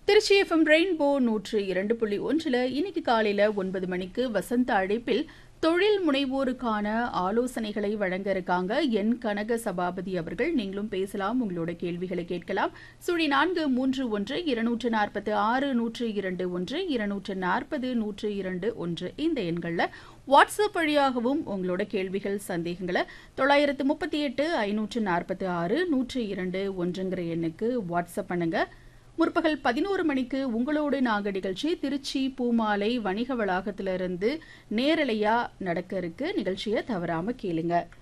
Trichy FM rainbow நூற்று இரண்டு புள்ளி ஒன்றில் இன்னைக்கு காலையில் ஒன்பது மணிக்கு வசந்த அழைப்பில் தொழில் முனைவோருக்கான ஆலோசனைகளை வழங்க இருக்காங்க என் கனக சபாபதி அவர்கள் நீங்களும் பேசலாம் உங்களோட கேள்விகளை கேட்கலாம் சுழி நான்கு மூன்று ஒன்று இருநூற்று நாற்பத்து ஆறு நூற்று இரண்டு ஒன்று இருநூற்று நாற்பது நூற்று இரண்டு ஒன்று இந்த எண்களில் வாட்ஸ்அப் வழியாகவும் உங்களோட கேள்விகள் சந்தேகங்களை தொள்ளாயிரத்து முப்பத்தி எட்டு ஐநூற்று நாற்பத்தி ஆறு நூற்று இரண்டு ஒன்றுங்கிற எண்ணுக்கு வாட்ஸ்அப் பண்ணுங்க முற்பகல் பதினோரு மணிக்கு உங்களோடு நாங்க நிகழ்ச்சி திருச்சி பூமாலை வணிக வளாகத்திலிருந்து நேரலையா நடக்க இருக்கு நிகழ்ச்சியை தவறாம கேளுங்க